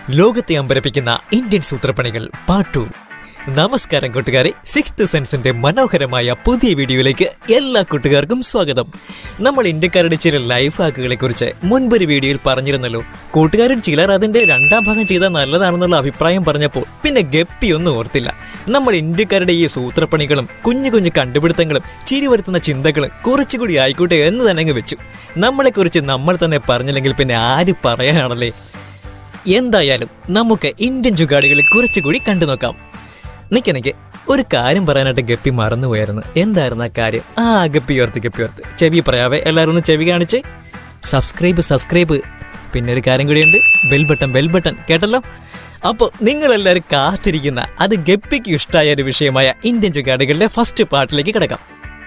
ലോകത്തെ അമ്പരപ്പിക്കുന്ന ഇന്ത്യൻ സൂത്രപ്പണികൾ പാട്ടു നമസ്കാരം കൂട്ടുകാരെ സിക്സ്ത് സെൻസിന്റെ മനോഹരമായ പുതിയ വീഡിയോയിലേക്ക് എല്ലാ കൂട്ടുകാർക്കും സ്വാഗതം നമ്മൾ ഇന്ത്യക്കാരുടെ ചില ലൈഫ് ഹാക്കുകളെ കുറിച്ച് മുൻപൊരു വീഡിയോയിൽ പറഞ്ഞിരുന്നല്ലോ കൂട്ടുകാരിൽ ചിലർ അതിന്റെ രണ്ടാം ഭാഗം ചെയ്താൽ നല്ലതാണെന്നുള്ള അഭിപ്രായം പറഞ്ഞപ്പോൾ പിന്നെ ഗപ്പി ഒന്നും ഓർത്തില്ല നമ്മൾ ഇന്ത്യക്കാരുടെ ഈ സൂത്രപ്പണികളും കുഞ്ഞു കുഞ്ഞു കണ്ടുപിടുത്തങ്ങളും ചിരി വരുത്തുന്ന ചിന്തകളും കുറച്ചുകൂടി ആയിക്കോട്ടെ എന്ന് തന്നെ അങ്ങ് വെച്ചു നമ്മളെക്കുറിച്ച് നമ്മൾ തന്നെ പറഞ്ഞില്ലെങ്കിൽ പിന്നെ ആര് പറയാനാണല്ലേ എന്തായാലും നമുക്ക് ഇന്ത്യൻ ജുഗാഡികളെ കുറച്ചുകൂടി കണ്ടു നോക്കാം നിക്ക് നിക്ക് ഒരു കാര്യം പറയാനായിട്ട് ഗപ്പി മറന്നുപോയായിരുന്നു എന്തായിരുന്നു ആ കാര്യം ആ ഗപ്പി ഓർത്ത് ഗപ്പി ഓർത്ത് ചെവി പറയാവേ എല്ലാവരും ഒന്ന് ചെവി കാണിച്ച് സബ്സ്ക്രൈബ് സബ്സ്ക്രൈബ് പിന്നെ ഒരു കാര്യം കൂടിയുണ്ട് ബെൽ ബട്ടൺ ബെൽ ബട്ടൺ കേട്ടല്ലോ അപ്പോൾ നിങ്ങളെല്ലാവരും കാത്തിരിക്കുന്ന അത് ഗപ്പിക്ക് ഇഷ്ടമായ ഒരു വിഷയമായ ഇന്ത്യൻ ജുഗാഡികളുടെ ഫസ്റ്റ് പാർട്ടിലേക്ക് കിടക്കാം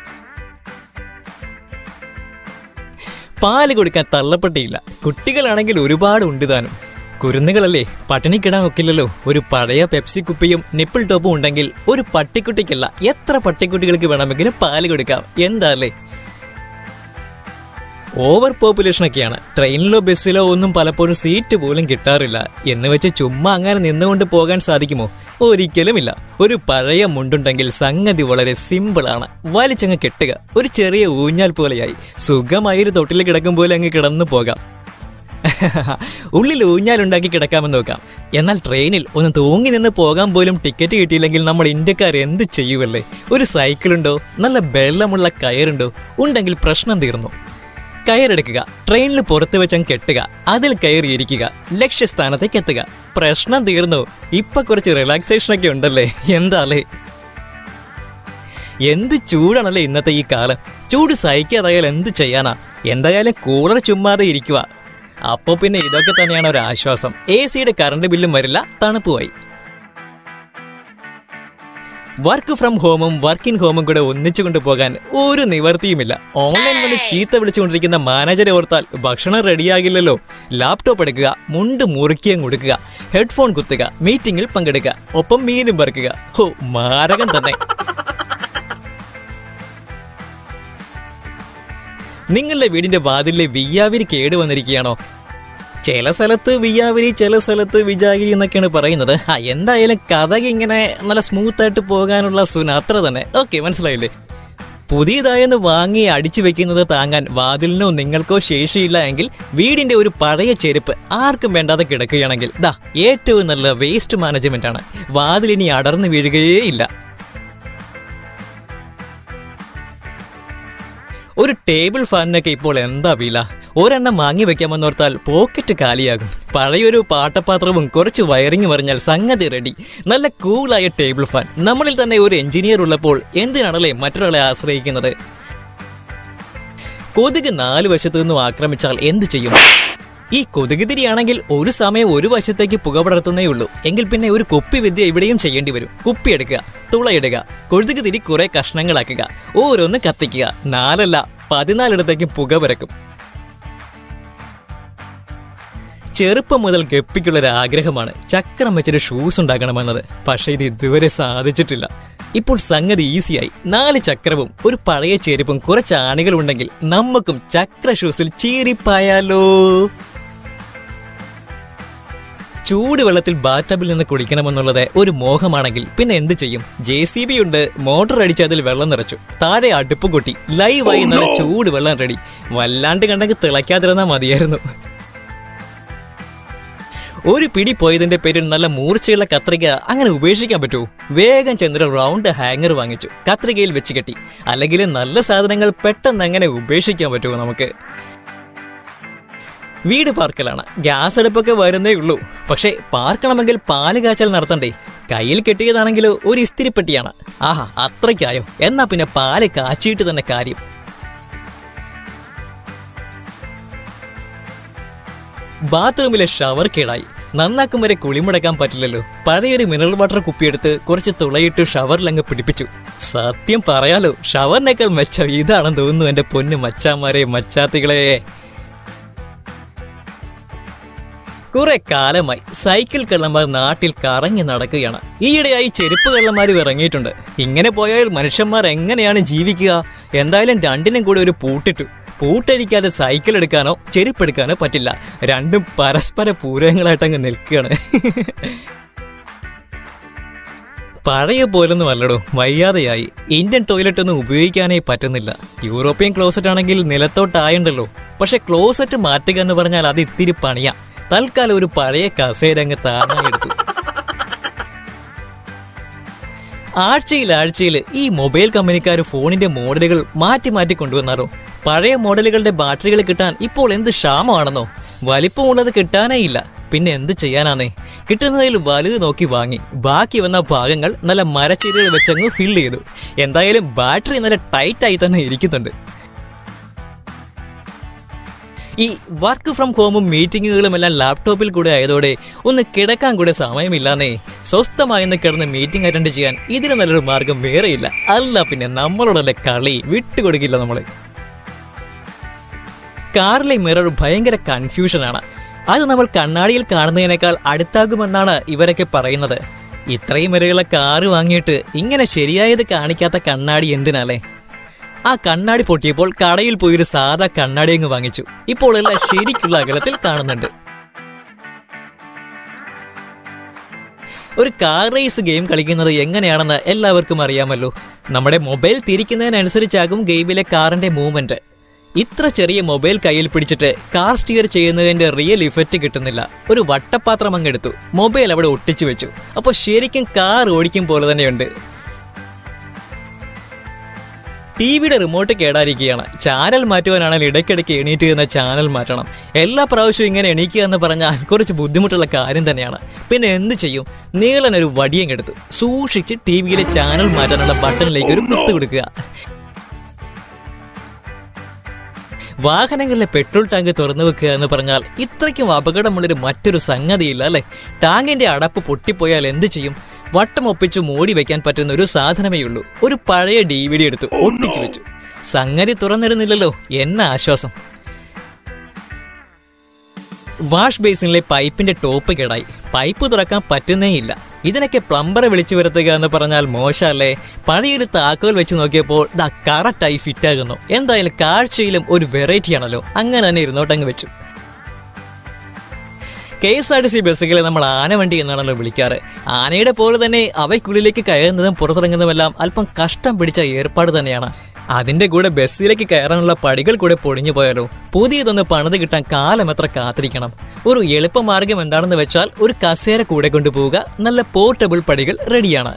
പാല് കൊടുക്കാൻ തള്ളപ്പെട്ടില്ല കുട്ടികളാണെങ്കിൽ ഒരുപാട് ഉണ്ട് താനും കുരുന്നുകളല്ലേ പട്ടിണിക്കിടാൻ ഒക്കില്ലല്ലോ ഒരു പഴയ പെപ്സി കുപ്പിയും നിപ്പിൾ ടോപ്പും ഉണ്ടെങ്കിൽ ഒരു പട്ടിക്കുട്ടിക്കല്ല എത്ര പട്ടിക്കുട്ടികൾക്ക് വേണമെങ്കിലും പാല് കൊടുക്കാം എന്താ അല്ലേ ഓവർ പോപ്പുലേഷൻ ഒക്കെയാണ് ട്രെയിനിലോ ബസ്സിലോ ഒന്നും പലപ്പോഴും സീറ്റ് പോലും കിട്ടാറില്ല എന്ന് വെച്ച് ചുമ്മാ അങ്ങനെ നിന്നുകൊണ്ട് പോകാൻ സാധിക്കുമോ ഒരിക്കലുമില്ല ഒരു പഴയ മുണ്ടുണ്ടെങ്കിൽ സംഗതി വളരെ സിമ്പിളാണ് വലിച്ചങ്ങ് കെട്ടുക ഒരു ചെറിയ ഊഞ്ഞാൽ പോലെയായി സുഖമായൊരു തൊട്ടിൽ കിടക്കും പോലെ അങ്ങ് കിടന്നു പോകാം ഉള്ളിൽ ഊഞ്ഞാലുണ്ടാക്കി കിടക്കാമെന്ന് നോക്കാം എന്നാൽ ട്രെയിനിൽ ഒന്ന് തൂങ്ങി നിന്ന് പോകാൻ പോലും ടിക്കറ്റ് കിട്ടിയില്ലെങ്കിൽ നമ്മൾ ഇന്ത്യക്കാർ എന്ത് ചെയ്യുമല്ലേ ഒരു സൈക്കിളുണ്ടോ നല്ല ബെള്ളമുള്ള കയറുണ്ടോ ഉണ്ടെങ്കിൽ പ്രശ്നം തീർന്നു കയറെടുക്കുക ട്രെയിനിൽ പുറത്ത് വെച്ചങ്ങ് കെട്ടുക അതിൽ കയറിയിരിക്കുക ലക്ഷ്യസ്ഥാനത്തേക്ക് എത്തുക പ്രശ്നം തീർന്നു ഇപ്പൊ കുറച്ച് റിലാക്സേഷൻ ഒക്കെ ഉണ്ടല്ലേ എന്താലേ എന്ത് ചൂടാണല്ലേ ഇന്നത്തെ ഈ കാലം ചൂട് സഹിക്കാതായാൽ എന്ത് ചെയ്യാനാ എന്തായാലും കൂളർ ചുമ്മാതെ ഇരിക്കുക അപ്പോൾ പിന്നെ ഇതൊക്കെ തന്നെയാണ് ഒരു ആശ്വാസം എ സിയുടെ കറണ്ട് ബില്ലും വരില്ല തണുപ്പുമായി വർക്ക് ഫ്രം ഹോമും വർക്ക് ഇൻ ഹോമും കൂടെ ഒന്നിച്ചു കൊണ്ടുപോകാൻ ഒരു നിവർത്തിയുമില്ല ഓൺലൈൻ വഴി ചീത്ത വിളിച്ചുകൊണ്ടിരിക്കുന്ന മാനേജരെ ഓർത്താൽ ഭക്ഷണം റെഡിയാകില്ലല്ലോ ലാപ്ടോപ്പ് എടുക്കുക മുണ്ട് മുറുക്കിയും കൊടുക്കുക ഹെഡ്ഫോൺ കുത്തുക മീറ്റിംഗിൽ പങ്കെടുക്കുക ഒപ്പം മീനും പറക്കുക ഹോ മാരകം തന്നെ നിങ്ങളുടെ വീടിന്റെ വാതിലിലെ വിയ്യാവിരി കേട് വന്നിരിക്കുകയാണോ ചില സ്ഥലത്ത് വിയ്യാവിരി ചില സ്ഥലത്ത് വിജാഗിരി എന്നൊക്കെയാണ് പറയുന്നത് ആ എന്തായാലും കഥ ഇങ്ങനെ നല്ല സ്മൂത്ത് ആയിട്ട് പോകാനുള്ള സുന അത്ര തന്നെ ഓക്കെ മനസ്സിലായില്ലേ പുതിയതായെന്ന് വാങ്ങി അടിച്ചു വെക്കുന്നത് താങ്ങാൻ വാതിലിനോ നിങ്ങൾക്കോ ശേഷിയില്ല എങ്കിൽ വീടിന്റെ ഒരു പഴയ ചെരുപ്പ് ആർക്കും വേണ്ടാതെ കിടക്കുകയാണെങ്കിൽ ദാ ഏറ്റവും നല്ല വേസ്റ്റ് മാനേജ്മെന്റ് ആണ് വാതിലിനി അടർന്നു വീഴുകയേ ഇല്ല ഒരു ടേബിൾ ഫാനിനൊക്കെ ഇപ്പോൾ എന്താ വില ഒരെണ്ണം വാങ്ങി വെക്കാമെന്നോർത്താൽ പോക്കറ്റ് കാലിയാകും പഴയൊരു പാട്ടപാത്രവും കുറച്ച് വയറിംഗ് പറഞ്ഞാൽ സംഗതി റെഡി നല്ല കൂളായ ടേബിൾ ഫാൻ നമ്മളിൽ തന്നെ ഒരു എഞ്ചിനീയർ ഉള്ളപ്പോൾ എന്തിനാണല്ലേ മറ്റൊരാളെ ആശ്രയിക്കുന്നത് കൊതുക് നാല് വശത്തു നിന്നും ആക്രമിച്ചാൽ എന്ത് ചെയ്യും ഈ കൊതുകുതിരിയാണെങ്കിൽ ഒരു സമയം ഒരു വശത്തേക്ക് പുക പടർത്തുന്നേ ഉള്ളൂ എങ്കിൽ പിന്നെ ഒരു കുപ്പി വിദ്യ ഇവിടെയും ചെയ്യേണ്ടി വരും കുപ്പി എടുക്കുക തുളയിടുക കൊഴുതുകുതിരി കുറെ കഷ്ണങ്ങളാക്കുക ഓരോന്ന് കത്തിക്കുക നാലല്ല പതിനാലിടത്തേക്ക് പുക പരക്കും ചെറുപ്പം മുതൽ ഗപ്പിക്കുള്ളൊരു ആഗ്രഹമാണ് ചക്രം വെച്ചൊരു ഷൂസ് ഉണ്ടാക്കണമെന്നത് പക്ഷേ ഇത് ഇതുവരെ സാധിച്ചിട്ടില്ല ഇപ്പോൾ സംഗതി ഈസിയായി നാല് ചക്രവും ഒരു പഴയ ചെരുപ്പും കുറച്ച് ആണികളുണ്ടെങ്കിൽ നമുക്കും ചക്ര ഷൂസിൽ ചീറിപ്പായാലോ ചൂടുവെള്ളത്തിൽ ബാറ്റബിൽ നിന്ന് കുടിക്കണമെന്നുള്ളത് ഒരു മോഹമാണെങ്കിൽ പിന്നെ എന്ത് ചെയ്യും ജെ സി ബി ഉണ്ട് മോട്ടോർ അടിച്ച് അതിൽ വെള്ളം നിറച്ചു താഴെ അടുപ്പ് കൊട്ടി ലൈവായി നല്ല ചൂടുവെള്ളം റെഡി വല്ലാണ്ട് കണ്ടെങ്കിൽ തിളയ്ക്കാതിരുന്നാൽ മതിയായിരുന്നു ഒരു പിടി പോയതിന്റെ പേരിൽ നല്ല മൂർച്ചയുള്ള കത്രിക അങ്ങനെ ഉപേക്ഷിക്കാൻ പറ്റൂ വേഗം ചെന്നൊരു റൗണ്ട് ഹാങ്ങർ വാങ്ങിച്ചു കത്രികയിൽ വെച്ച് കെട്ടി അല്ലെങ്കിൽ നല്ല സാധനങ്ങൾ പെട്ടെന്ന് അങ്ങനെ ഉപേക്ഷിക്കാൻ പറ്റുമോ നമുക്ക് വീട് പാർക്കലാണ് ഗ്യാസ് അടുപ്പൊക്കെ വരുന്നേ ഉള്ളൂ പക്ഷേ പാർക്കണമെങ്കിൽ പാല് കാച്ചൽ നടത്തണ്ടേ കയ്യിൽ കെട്ടിയതാണെങ്കിൽ ഒരു ഇസ്തിരിപ്പെട്ടിയാണ് ആഹാ അത്രയ്ക്കായോ എന്നാ പിന്നെ പാല് കാച്ചിയിട്ട് തന്നെ കാര്യം ബാത്റൂമിലെ ഷവർ കേടായി നന്നാക്കും വരെ കുളിമുടക്കാൻ പറ്റില്ലല്ലോ പഴയൊരു മിനറൽ വാട്ടർ കുപ്പിയെടുത്ത് കുറച്ച് തുളയിട്ട് ഷവറിലങ്ങ് പിടിപ്പിച്ചു സത്യം പറയാലോ ഷവറിനേക്കാൾ മെച്ചം ഇതാണെന്ന് തോന്നുന്നു എന്റെ പൊന്നു മച്ചാമാരെ മച്ചാത്തികളെ കുറെ കാലമായി സൈക്കിൾ കള്ളന്മാർ നാട്ടിൽ കറങ്ങി നടക്കുകയാണ് ഈയിടെയായി ചെരുപ്പ് കള്ളന്മാരും ഇറങ്ങിയിട്ടുണ്ട് ഇങ്ങനെ പോയാൽ മനുഷ്യന്മാർ എങ്ങനെയാണ് ജീവിക്കുക എന്തായാലും രണ്ടിനും കൂടെ ഒരു പൂട്ടിട്ടു പൂട്ടടിക്കാതെ സൈക്കിൾ എടുക്കാനോ ചെരുപ്പെടുക്കാനോ പറ്റില്ല രണ്ടും പരസ്പര പൂരകങ്ങളായിട്ട് അങ്ങ് നിൽക്കുകയാണ് പഴയ പോലൊന്നും അല്ലടോ വയ്യാതെയായി ഇന്ത്യൻ ടോയ്ലറ്റ് ഒന്നും ഉപയോഗിക്കാനേ പറ്റുന്നില്ല യൂറോപ്യൻ ക്ലോസറ്റ് ആണെങ്കിൽ നിലത്തോട്ടായുണ്ടല്ലോ പക്ഷെ ക്ലോസറ്റ് മാറ്റുക എന്ന് പറഞ്ഞാൽ അത് ഇത്തിരി പണിയാ തൽക്കാലം ഒരു പഴയ കസേര അങ്ങ് താഴ്ന്നെടുത്തു ആഴ്ചയിൽ ആഴ്ചയിൽ ഈ മൊബൈൽ കമ്പനിക്കാർ ഫോണിന്റെ മോഡലുകൾ മാറ്റി മാറ്റി കൊണ്ടുവന്നാലോ പഴയ മോഡലുകളുടെ ബാറ്ററികൾ കിട്ടാൻ ഇപ്പോൾ എന്ത് ക്ഷാമമാണെന്നോ വലിപ്പമുള്ളത് കിട്ടാനേ ഇല്ല പിന്നെ എന്ത് ചെയ്യാനാന്നേ കിട്ടുന്നതിൽ വലുത് നോക്കി വാങ്ങി ബാക്കി വന്ന ഭാഗങ്ങൾ നല്ല മരച്ചീരകൾ വെച്ചങ്ങ് ഫില്ല് ചെയ്തു എന്തായാലും ബാറ്ററി നല്ല ടൈറ്റായി തന്നെ ഇരിക്കുന്നുണ്ട് ഈ വർക്ക് ഫ്രം ഹോമും മീറ്റിങ്ങുകളും എല്ലാം ലാപ്ടോപ്പിൽ കൂടെ ആയതോടെ ഒന്ന് കിടക്കാൻ കൂടെ സമയമില്ലാന്നേ സ്വസ്ഥമായെന്ന് കിടന്ന് മീറ്റിംഗ് അറ്റൻഡ് ചെയ്യാൻ ഇതിന് നല്ലൊരു മാർഗം വേറെയില്ല അല്ല പിന്നെ നമ്മളോടല്ല കളി വിട്ടുകൊടുക്കില്ല നമ്മൾ കാറിലെ മിറർ ഭയങ്കര കൺഫ്യൂഷനാണ് അത് നമ്മൾ കണ്ണാടിയിൽ കാണുന്നതിനേക്കാൾ അടുത്താകുമെന്നാണ് ഇവരൊക്കെ പറയുന്നത് ഇത്രയും വരെയുള്ള കാറ് വാങ്ങിയിട്ട് ഇങ്ങനെ ശരിയായത് കാണിക്കാത്ത കണ്ണാടി എന്തിനാലേ ആ കണ്ണാടി പൊട്ടിയപ്പോൾ കടയിൽ പോയി ഒരു സാധാ കണ്ണാടി അങ്ങ് വാങ്ങിച്ചു ഇപ്പോൾ എല്ലാം ശരിക്കുള്ള അകലത്തിൽ കാണുന്നുണ്ട് ഒരു കാർ റേസ് ഗെയിം കളിക്കുന്നത് എങ്ങനെയാണെന്ന് എല്ലാവർക്കും അറിയാമല്ലോ നമ്മുടെ മൊബൈൽ തിരിക്കുന്നതിനനുസരിച്ചാകും ഗെയിമിലെ കാറിന്റെ മൂവ്മെന്റ് ഇത്ര ചെറിയ മൊബൈൽ കയ്യിൽ പിടിച്ചിട്ട് കാർ സ്റ്റിയർ ചെയ്യുന്നതിന്റെ റിയൽ ഇഫക്റ്റ് കിട്ടുന്നില്ല ഒരു വട്ടപാത്രം അങ്ങ് എടുത്തു മൊബൈൽ അവിടെ ഒട്ടിച്ചു വെച്ചു അപ്പോൾ ശരിക്കും കാർ ഓടിക്കും പോലെ തന്നെയുണ്ട് ടി വിയുടെ റിമോട്ട് കേടായിരിക്കുകയാണ് ചാനൽ മാറ്റുവാനാണെങ്കിൽ ഇടയ്ക്കിടയ്ക്ക് എണീറ്റ് ചെയ്യുന്ന ചാനൽ മാറ്റണം എല്ലാ പ്രാവശ്യവും ഇങ്ങനെ എണീക്കുക എന്ന് പറഞ്ഞാൽ കുറച്ച് ബുദ്ധിമുട്ടുള്ള കാര്യം തന്നെയാണ് പിന്നെ എന്ത് ചെയ്യും നീളൻ ഒരു വടിയും എടുത്തു സൂക്ഷിച്ച് ടി വിയിലെ ചാനൽ മാറ്റാനുള്ള ബട്ടണിലേക്ക് ഒരു കുത്തു കൊടുക്കുക വാഹനങ്ങളിലെ പെട്രോൾ ടാങ്ക് തുറന്നു വെക്കുക എന്ന് പറഞ്ഞാൽ ഇത്രയ്ക്കും അപകടമുള്ളൊരു മറ്റൊരു സംഗതിയില്ല അല്ലേ ടാങ്കിന്റെ അടപ്പ് പൊട്ടിപ്പോയാൽ എന്ത് ചെയ്യും വട്ടം ഒപ്പിച്ച് മൂടി വെക്കാൻ പറ്റുന്ന ഒരു സാധനമേ ഉള്ളൂ ഒരു പഴയ ഡി വി ഡി എടുത്ത് ഒട്ടിച്ചു വെച്ചു സംഗതി തുറന്നിടുന്നില്ലല്ലോ എന്ന ആശ്വാസം വാഷ് ബേസിനിലെ പൈപ്പിന്റെ ടോപ്പ് കേടായി പൈപ്പ് തുറക്കാൻ പറ്റുന്നേയില്ല ഇതിനൊക്കെ പ്ലംബറെ വിളിച്ചു വരുത്തുക എന്ന് പറഞ്ഞാൽ മോശമല്ലേ പഴയൊരു താക്കോൽ വെച്ച് നോക്കിയപ്പോൾ ദാ കറക്റ്റായി ഫിറ്റ് ആകുന്നു എന്തായാലും കാഴ്ചയിലും ഒരു വെറൈറ്റി ആണല്ലോ അങ്ങനെ തന്നെ ഇരുന്നോട്ടങ്ങ് വെച്ചു K S R T C ബസ്സുകളെ നമ്മൾ ആനവണ്ടി എന്നാണല്ലോ വിളിക്കാറ് ആനയുടെ പോലെ തന്നെ അവയ്ക്കുള്ളിലേക്ക് കയറുന്നതും പുറത്തിറങ്ങുന്നതുമെല്ലാം അല്പം കഷ്ടം പിടിച്ച ഏർപ്പാട് തന്നെയാണ് അതിന്റെ കൂടെ ബസ്സിലേക്ക് കയറാനുള്ള പടികൾ കൂടെ പൊടിഞ്ഞു പോയാലോ പുതിയതൊന്ന് പണിത് കിട്ടാൻ കാലം എത്ര കാത്തിരിക്കണം ഒരു എളുപ്പമാർഗം എന്താണെന്ന് വെച്ചാൽ ഒരു കസേര കൂടെ കൊണ്ടുപോവുക നല്ല പോർട്ടബിൾ പടികൾ റെഡിയാണ്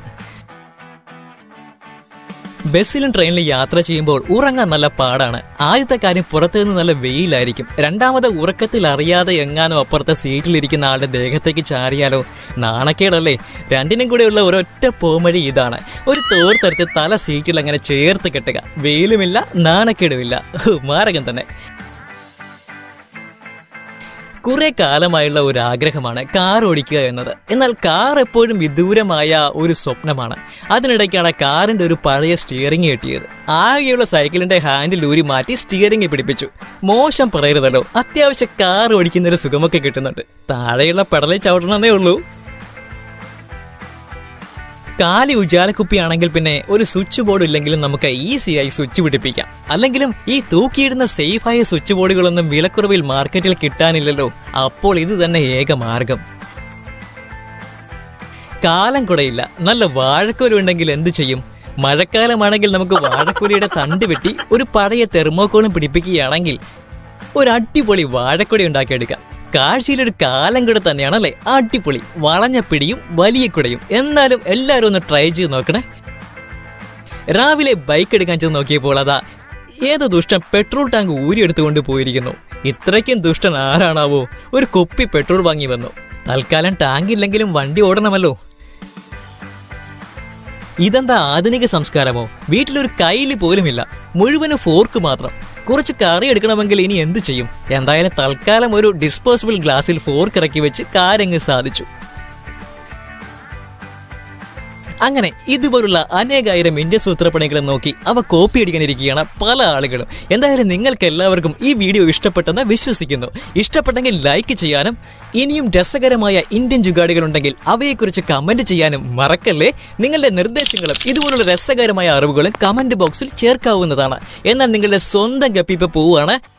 ബസ്സിലും ട്രെയിനിലും യാത്ര ചെയ്യുമ്പോൾ ഉറങ്ങാൻ നല്ല പാടാണ് ആദ്യത്തെ കാര്യം പുറത്തു നിന്ന് നല്ല വെയിലായിരിക്കും രണ്ടാമത് ഉറക്കത്തിൽ അറിയാതെ എങ്ങാനോ അപ്പുറത്തെ സീറ്റിലിരിക്കുന്ന ആളുടെ ദേഹത്തേക്ക് ചാരിയാലോ നാണക്കേടല്ലേ രണ്ടിനും കൂടെയുള്ള ഒരൊറ്റ പോമഴി ഇതാണ് ഒരു തോർത്തെടുത്ത് തല സീറ്റിൽ അങ്ങനെ ചേർത്ത് കെട്ടുക വെയിലുമില്ല നാണക്കേടുമില്ല ഹ്, മാരകം തന്നെ കുറെ കാലമായുള്ള ഒരു ആഗ്രഹമാണ് കാർ ഓടിക്കുക എന്നത് എന്നാൽ കാർ എപ്പോഴും വിദൂരമായ ഒരു സ്വപ്നമാണ് അതിനിടയ്ക്കാണ് കാറിന്റെ ഒരു പഴയ സ്റ്റിയറിംഗ് കിട്ടിയത് ആകെയുള്ള സൈക്കിളിന്റെ ഹാൻഡിൽ ഊരി മാറ്റി സ്റ്റിയറിംഗ് പിടിപ്പിച്ചു മോശം പറയരുതല്ലോ അത്യാവശ്യം കാർ ഓടിക്കുന്ന ഒരു സുഖമൊക്കെ കിട്ടുന്നുണ്ട് താഴെയുള്ള പെടലിൽ ചവിട്ടണമെന്നേ ഉള്ളൂ കാലി ഉജാലക്കുപ്പിയാണെങ്കിൽ പിന്നെ ഒരു സ്വിച്ച് ബോർഡ് ഇല്ലെങ്കിലും നമുക്ക് ഈസിയായി സ്വിച്ച് പിടിപ്പിക്കാം അല്ലെങ്കിലും ഈ തൂക്കിയിടുന്ന സേഫായ സ്വിച്ച് ബോർഡുകളൊന്നും വിലക്കുറവിൽ മാർക്കറ്റിൽ കിട്ടാനില്ലല്ലോ അപ്പോൾ ഇത് തന്നെ ഏക മാർഗം കാലം കൂടെയില്ല നല്ല വാഴക്കൊരു ഉണ്ടെങ്കിൽ എന്ത് ചെയ്യും മഴക്കാലമാണെങ്കിൽ നമുക്ക് വാഴക്കൊലിയുടെ തണ്ട് വെട്ടി ഒരു പഴയ തെർമോക്കോളും പിടിപ്പിക്കുകയാണെങ്കിൽ ഒരു അടിപൊളി വാഴക്കൊടി ഉണ്ടാക്കിയെടുക്കാം കാഴ്ചയിലൊരു കാലം കൂടെ തന്നെയാണല്ലേ അടിപൊളി വളഞ്ഞ പിടിയും വലിയ കുടയും എന്നാലും എല്ലാവരും ഒന്ന് ട്രൈ ചെയ്ത് നോക്കണേ രാവിലെ ബൈക്ക് എടുക്കാൻ ചെന്ന് നോക്കിയപ്പോൾ അതാ ഏതോ ദുഷ്ടൻ പെട്രോൾ ടാങ്ക് ഊരിയെടുത്തുകൊണ്ട് പോയിരിക്കുന്നു ഇത്രയ്ക്കും ദുഷ്ടൻ ആരാണാവോ ഒരു കുപ്പി പെട്രോൾ വാങ്ങി വന്നു തൽക്കാലം ടാങ്ക് ഇല്ലെങ്കിലും വണ്ടി ഓടണമല്ലോ ഇതെന്താ ആധുനിക സംസ്കാരമോ വീട്ടിലൊരു കയ്യില് പോലുമില്ല മുഴുവനും ഫോർക്ക് മാത്രം കുറച്ച് കറി എടുക്കണമെങ്കിൽ ഇനി എന്ത് ചെയ്യും എന്തായാലും തൽക്കാലം ഒരു ഡിസ്പോസിബിൾ ഗ്ലാസ്സിൽ ഫോർക്ക് ഇറക്കി വെച്ച് കാര്യങ്ങ് സാധിച്ചു അങ്ങനെ ഇതുപോലുള്ള അനേകായിരം ഇന്ത്യൻ സൂത്രപ്പണികളും നോക്കി അവ കോപ്പി അടിക്കാനിരിക്കുകയാണ് പല ആളുകളും എന്തായാലും നിങ്ങൾക്ക് എല്ലാവർക്കും ഈ വീഡിയോ ഇഷ്ടപ്പെട്ടെന്ന് വിശ്വസിക്കുന്നു ഇഷ്ടപ്പെട്ടെങ്കിൽ ലൈക്ക് ചെയ്യാനും ഇനിയും രസകരമായ ഇന്ത്യൻ ജുഗാഡികൾ ഉണ്ടെങ്കിൽ അവയെക്കുറിച്ച് കമന്റ് ചെയ്യാനും മറക്കല്ലേ നിങ്ങളുടെ നിർദ്ദേശങ്ങളും ഇതുപോലുള്ള രസകരമായ അറിവുകളും കമന്റ് ബോക്സിൽ ചേർക്കാവുന്നതാണ് എന്നാൽ നിങ്ങളുടെ സ്വന്തം ഗപ്പിപ്പ് പോവുകയാണ്